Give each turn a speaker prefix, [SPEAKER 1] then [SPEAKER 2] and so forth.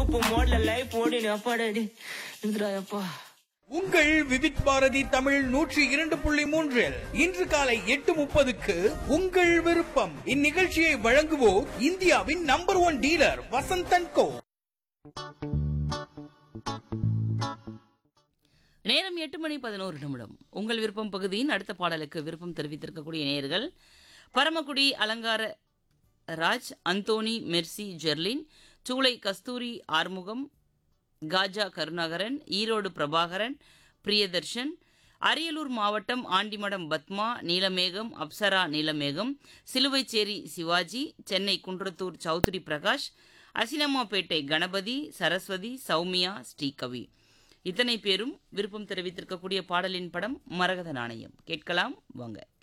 [SPEAKER 1] அப்போ மோட்ல லைஃப் ஓடினு அப்பாடாடி இருந்துடாப்பா
[SPEAKER 2] உங்கள் விவித் பாரதி தமிழ் நூற்றி இரண்டு புள்ளி மூன்றில் இன்று காலை எட்டு முப்பதுக்கு உங்கள் விருப்பம் இந்நிகழ்ச்சியை வழங்குவோர் இந்தியாவின் number one dealer Vasanthan co
[SPEAKER 3] நேரம் எட்டு மணி பதினோரு நிமிடம் உங்கள் விருப்பம் பகுதியின் அடுத்த பாடலுக்கு விருப்பம் தெரிவித்திருக்கக்கூடிய நேயர்கள் பரமக்குடி அலங்கார ராஜ் அந்தோனி மெர்சி ஜெர்லின் சூளை கஸ்தூரி ஆறுமுகம் காஜா கருணாகரன் ஈரோடு பிரபாகரன் பிரியதர்ஷன் அரியலூர் மாவட்டம் ஆண்டிமடம் பத்மா நீலமேகம் அப்சரா நீலமேகம் சிலுவைச்சேரி சிவாஜி சென்னை குன்றத்தூர் சௌத்ரி பிரகாஷ் அசினம்மாப்பேட்டை கணபதி சரஸ்வதி சௌமியா ஸ்ரீகவி இத்தனை பேரும் விருப்பம் தெரிவித்திருக்கக்கூடிய பாடலின் படம் மரகத நாணயம் கேட்கலாம் வாங்க